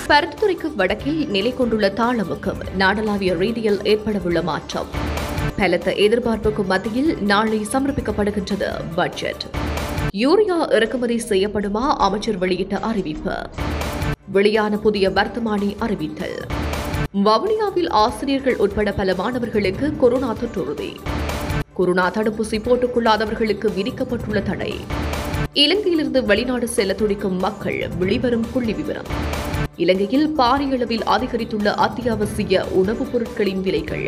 பருத்தித்துறைக்கு வடக்கில் நிலை கொண்டுள்ள தாளமுக்கம் நாடளாவிய ரீதியில் ஏற்படவுள்ள மாற்றம் பலத்த எதிர்பார்ப்புக்கு மத்தியில் நாளை சமர்ப்பிக்கப்படுகின்றது பட்ஜெட் யூரியா இறக்குமதி செய்யப்படுமா அமைச்சர் வெளியிட்ட அறிவிப்பு வெளியான புதிய வர்த்தமானி அறிவித்தல் வவுனியாவில் ஆசிரியர்கள் உட்பட பல மாணவர்களுக்கு கொரோனா தொற்றுறுதி கொரோனா தடுப்பூசி போட்டுக் கொள்ளாதவர்களுக்கு விதிக்கப்பட்டுள்ள தடை இலங்கையிலிருந்து வெளிநாடு செல்ல துடிக்கும் மக்கள் வெளிவரும் புள்ளி விவரம் இலங்கையில் பாரிய அளவில் அதிகரித்துள்ள அத்தியாவசிய உணவுப் பொருட்களின் விலைகள்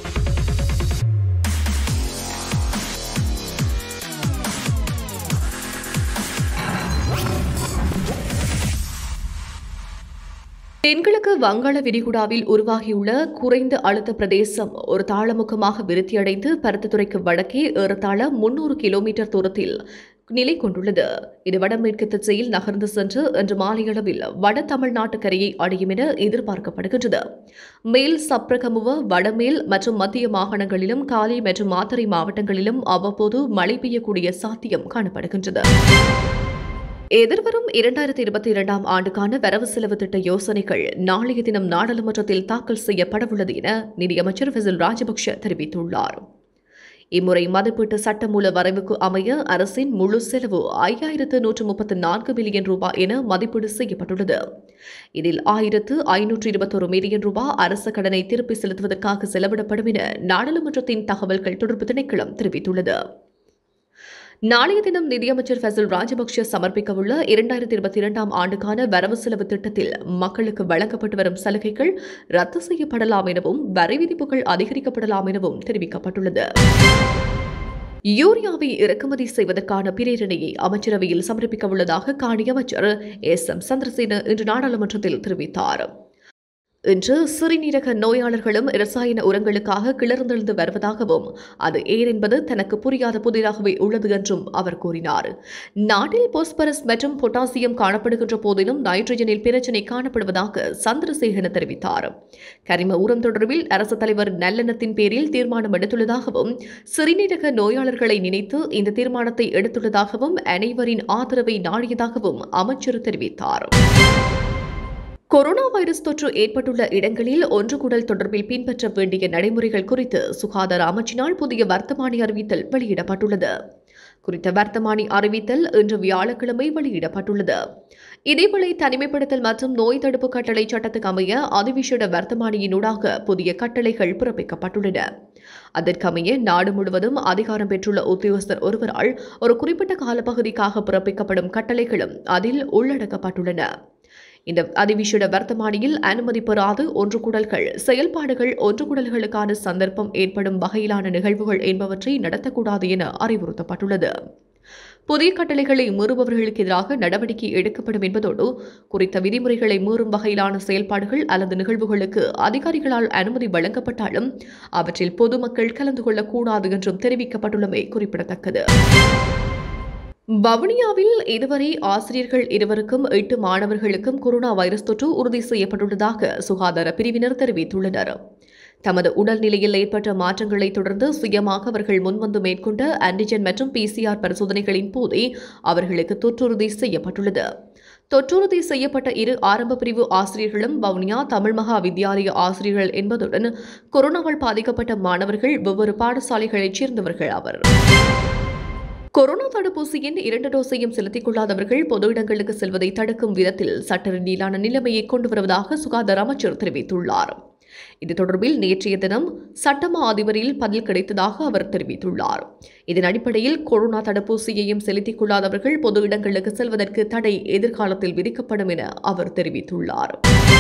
தென்கிழக்கு வங்காள விரிகுடாவில் உருவாகியுள்ள குறைந்த அழுத்த பிரதேசம் ஒரு தாளமுகமாக விருத்தியடைந்து பருத்தித்துறைக்கு வடக்கே ஏறத்தாழ முன்னூறு கிலோமீட்டர் தூரத்தில் நிலை கொண்டுள்ளது இது வடமேற்கு திசையில் நகர்ந்து சென்று இன்று மாலையளவில் வட தமிழ்நாட்டு கரையை அடையும் என எதிர்பார்க்கப்படுகின்றது மேல் சப்ரகமுவ வடமேல் மற்றும் மத்திய மாகாணங்களிலும் காலி மற்றும் மாத்தறை மாவட்டங்களிலும் அவ்வப்போது மழை பெய்யக்கூடிய சாத்தியம் காணப்படுகின்றது எதிர்வரும் இரண்டாயிரத்தி இருபத்தி இரண்டாம் ஆண்டுக்கான வரவு செலவு திட்ட யோசனைகள் நாளைய தினம் நாடாளுமன்றத்தில் தாக்கல் செய்யப்படவுள்ளது என நிதியமைச்சர் ஃபெசில் ராஜபக்ஷ தெரிவித்துள்ளார் இம்முறை மதிப்பீட்டு சட்டமூல வரைவுக்கு அமைய அரசின் முழு செலவு ஐயாயிரத்து நூற்று முப்பத்து நான்கு மில்லியன் ரூபாய் என மதிப்பீடு செய்யப்பட்டுள்ளது இதில் ஆயிரத்து ஐநூற்று இருபத்தொரு மில்லியன் ரூபாய் அரசு கடனை திருப்பி செலுத்துவதற்காக செலவிடப்படும் என நாடாளுமன்றத்தின் தகவல்கள் தொடர்பு திணைக்களம் தெரிவித்துள்ளது நாளைய தினம் நிதியமைச்சர் ஃபசல் ராஜபக்ஷ சமர்ப்பிக்கவுள்ள இரண்டாயிரத்தி இருபத்தி இரண்டாம் ஆண்டுக்கான வரவு செலவு திட்டத்தில் மக்களுக்கு வழங்கப்பட்டு வரும் சலுகைகள் ரத்து செய்யப்படலாம் எனவும் வரி விதிப்புகள் அதிகரிக்கப்படலாம் எனவும் தெரிவிக்கப்பட்டுள்ளது யூரியாவை இறக்குமதி செய்வதற்கான பிரேரணையை அமைச்சரவையில் சமர்ப்பிக்கவுள்ளதாக காணி அமைச்சர் எஸ் எம் சந்திரசேன இன்று நாடாளுமன்றத்தில் தெரிவித்தார் இன்று சிறுநீரக நோயாளர்களும் இரசாயன உரங்களுக்காக கிளர்ந்தெழுந்து வருவதாகவும் அது ஏன் என்பது தனக்கு புரியாத புதிராகவே உள்ளது என்றும் அவர் கூறினார் நாட்டில் போஸ்பரஸ் மற்றும் பொட்டாசியம் காணப்படுகின்ற போதிலும் நைட்ரஜனில் பிரச்சினை காணப்படுவதாக சந்திரசேகன தெரிவித்தார் கரிம உரம் தொடர்பில் அரசு தலைவர் நல்லெண்ணத்தின் பேரில் தீர்மானம் எடுத்துள்ளதாகவும் சிறுநீரக நோயாளர்களை நினைத்து இந்த தீர்மானத்தை எடுத்துள்ளதாகவும் அனைவரின் ஆதரவை நாடியதாகவும் அமைச்சர் தெரிவித்தார் கொரோனா வைரஸ் தொற்று ஏற்பட்டுள்ள இடங்களில் ஒன்று கூடல் தொடர்பில் பின்பற்ற வேண்டிய நடைமுறைகள் குறித்து சுகாதார அமைச்சினால் புதிய வர்த்தமானி அறிவித்தல் வெளியிடப்பட்டுள்ளது குறித்த வர்த்தமானி அறிவித்தல் இன்று வியாழக்கிழமை வெளியிடப்பட்டுள்ளது இதேவேளை தனிமைப்படுத்தல் மற்றும் நோய் தடுப்பு கட்டளை சட்டத்துக்கு அமைய அதிவிசேட வர்த்தமானியினூடாக புதிய கட்டளைகள் பிறப்பிக்கப்பட்டுள்ளன அதற்கமைய நாடு முழுவதும் அதிகாரம் பெற்றுள்ள உத்தியோகஸ்தர் ஒருவரால் ஒரு குறிப்பிட்ட காலப்பகுதிக்காக பிறப்பிக்கப்படும் கட்டளைகளும் அதில் உள்ளடக்கப்பட்டுள்ளன இந்த அதிவிசேட வர்த்தமானியில் அனுமதி பெறாது ஒன்று குடல்கள் செயல்பாடுகள் ஒன்று குடல்களுக்கான சந்தர்ப்பம் ஏற்படும் வகையிலான நிகழ்வுகள் என்பவற்றை நடத்தக்கூடாது என அறிவுறுத்தப்பட்டுள்ளது புதிய கட்டளைகளை மீறுபவர்களுக்கு எதிராக நடவடிக்கை எடுக்கப்படும் என்பதோடு குறித்த விதிமுறைகளை மீறும் வகையிலான செயல்பாடுகள் அல்லது நிகழ்வுகளுக்கு அதிகாரிகளால் அனுமதி வழங்கப்பட்டாலும் அவற்றில் பொதுமக்கள் கலந்து கொள்ளக்கூடாது என்றும் தெரிவிக்கப்பட்டுள்ளமை குறிப்பிடத்தக்கது வவுனியாவில் இதுவரை ஆசிரியர்கள் இருவருக்கும் எட்டு மாணவர்களுக்கும் கொரோனா வைரஸ் தொற்று உறுதி செய்யப்பட்டுள்ளதாக சுகாதார பிரிவினர் தெரிவித்துள்ளனர் தமது உடல்நிலையில் ஏற்பட்ட மாற்றங்களை தொடர்ந்து சுயமாக அவர்கள் முன்வந்து மேற்கொண்ட ஆன்டிஜென் மற்றும் பிசிஆர் பரிசோதனைகளின் போதே அவர்களுக்கு தொற்றுறுதி செய்யப்பட்டுள்ளது தொற்றுறுதி செய்யப்பட்ட இரு ஆரம்ப பிரிவு ஆசிரியர்களும் வவுனியா தமிழ் மகா வித்யாலய ஆசிரியர்கள் என்பதுடன் கொரோனாவால் பாதிக்கப்பட்ட மாணவர்கள் வெவ்வேறு பாடசாலைகளைச் சேர்ந்தவர்கள் அவர் கொரோனா தடுப்பூசியின் இரண்டு டோஸையும் செலுத்திக் கொள்ளாதவர்கள் பொது இடங்களுக்கு செல்வதை தடுக்கும் விதத்தில் சட்ட ரீதியிலான நிலைமையை கொண்டு வருவதாக சுகாதார அமைச்சர் தெரிவித்துள்ளார் இது தொடர்பில் நேற்றைய தினம் சட்டமா அதிபரில் பதில் கிடைத்ததாக அவர் தெரிவித்துள்ளார் இதன் அடிப்படையில் கொரோனா தடுப்பூசியையும் செலுத்திக் கொள்ளாதவர்கள் பொது இடங்களுக்கு செல்வதற்கு தடை எதிர்காலத்தில் விதிக்கப்படும் என அவர் தெரிவித்துள்ளார்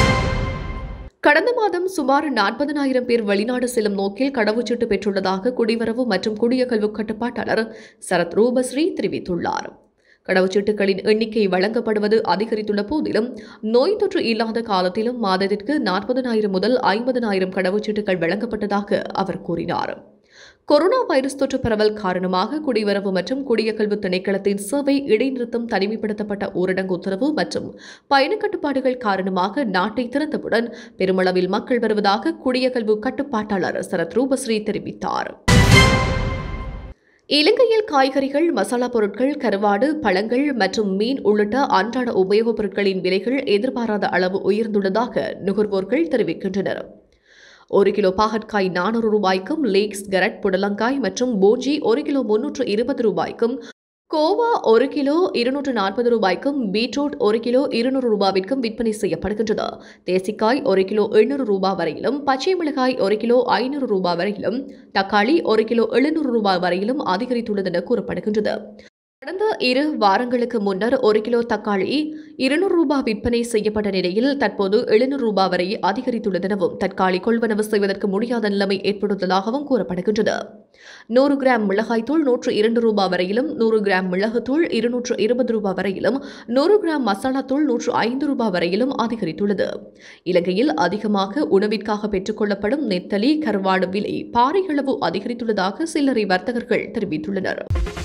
கடந்த மாதம் சுமார் நாற்பதனாயிரம் பேர் வெளிநாடு செல்லும் நோக்கில் கடவுச்சீட்டு பெற்றுள்ளதாக குடிவரவு மற்றும் குடியகல்வு கட்டுப்பாட்டாளர் சரத் ரூபஸ்ரீ தெரிவித்துள்ளார் கடவுச்சீட்டுகளின் எண்ணிக்கை வழங்கப்படுவது அதிகரித்துள்ள போதிலும் நோய் தொற்று இல்லாத காலத்திலும் மாதத்திற்கு நாற்பதனாயிரம் முதல் ஐம்பதனாயிரம் கடவுச்சீட்டுகள் வழங்கப்பட்டதாக அவர் கூறினார் கொரோனா வைரஸ் தொற்று பரவல் காரணமாக குடிவரவு மற்றும் குடியகல்வு திணைக்களத்தின் சேவை இடைநிறுத்தம் தனிமைப்படுத்தப்பட்ட ஊரடங்கு உத்தரவு மற்றும் பயண கட்டுப்பாடுகள் காரணமாக நாட்டை திறந்தவுடன் பெருமளவில் மக்கள் வருவதாக குடியகல்வு கட்டுப்பாட்டாளர் சரத் ரூபஸ்ரீ தெரிவித்தார் இலங்கையில் காய்கறிகள் மசாலா பொருட்கள் கருவாடு பழங்கள் மற்றும் மீன் உள்ளிட்ட அன்றாட உபயோகப் பொருட்களின் விலைகள் எதிர்பாராத அளவு உயர்ந்துள்ளதாக நுகர்வோர்கள் தெரிவிக்கின்றனர் ஒரு கிலோ பாகற்காய் நானூறு ரூபாய்க்கும் லேக்ஸ் கரட் புடலங்காய் மற்றும் போஜி ஒரு கிலோ முன்னூற்று இருபது ரூபாய்க்கும் கோவா ஒரு கிலோ இருநூற்று நாற்பது ரூபாய்க்கும் பீட்ரூட் ஒரு கிலோ இருநூறு ரூபாவிற்கும் விற்பனை செய்யப்படுகின்றது தேசிக்காய் ஒரு கிலோ எண்ணூறு ரூபாய் வரையிலும் பச்சை மிளகாய் ஒரு கிலோ ஐநூறு ரூபாய் வரையிலும் தக்காளி ஒரு கிலோ எழுநூறு ரூபாய் வரையிலும் அதிகரித்துள்ளது என கூறப்படுகின்றது கடந்த இரு வாரங்களுக்கு முன்னர் ஒரு கிலோ தக்காளி இருநூறு ரூபாய் விற்பனை செய்யப்பட்ட நிலையில் தற்போது எழுநூறு ரூபாய் வரை அதிகரித்துள்ளதெனவும் தற்காலி கொள்வனவு செய்வதற்கு முடியாத நிலைமை ஏற்பட்டுள்ளதாகவும் கூறப்படுகின்றது நூறு கிராம் மிளகாய்த்தூள் நூற்று இரண்டு ரூபாய் வரையிலும் நூறு கிராம் மிளகுத்தூள் இருநூற்று இருபது ரூபாய் வரையிலும் நூறு கிராம் மசாலாத்தூள் நூற்று ஐந்து ரூபாய் வரையிலும் அதிகரித்துள்ளது இலங்கையில் அதிகமாக உணவிற்காக பெற்றுக்கொள்ளப்படும் நெத்தலி கருவாடு விலை பாறையளவு அதிகரித்துள்ளதாக சில்லறை வர்த்தகர்கள் தெரிவித்துள்ளனர்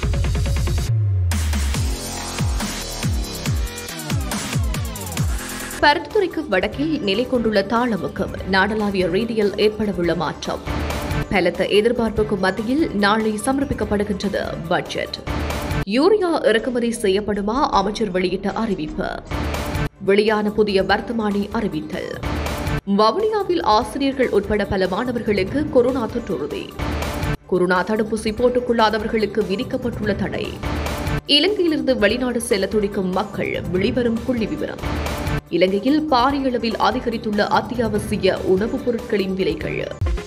பருத்தித்துறைக்கு வடக்கில் நிலை கொண்டுள்ள தாளமுக்கம் நாடளாவிய ரீதியில் ஏற்படவுள்ள மாற்றம் பலத்த எதிர்பார்ப்புக்கு மத்தியில் நாளை சமர்ப்பிக்கப்படுகின்றது பட்ஜெட் யூரியா இறக்குமதி செய்யப்படுமா அமைச்சர் வெளியிட்ட அறிவிப்பு வெளியான புதிய வர்த்தமானி அறிவித்தல் வவுனியாவில் ஆசிரியர்கள் உட்பட பல மாணவர்களுக்கு கொரோனா தொற்றுறுதி கொரோனா தடுப்பூசி போட்டுக் கொள்ளாதவர்களுக்கு விதிக்கப்பட்டுள்ள தடை இலங்கையிலிருந்து வெளிநாடு செல்ல துடிக்கும் மக்கள் வெளிவரும் புள்ளி விவரம் இலங்கையில் பாரியளவில் அதிகரித்துள்ள அத்தியாவசிய உணவுப் பொருட்களின் விலைகள்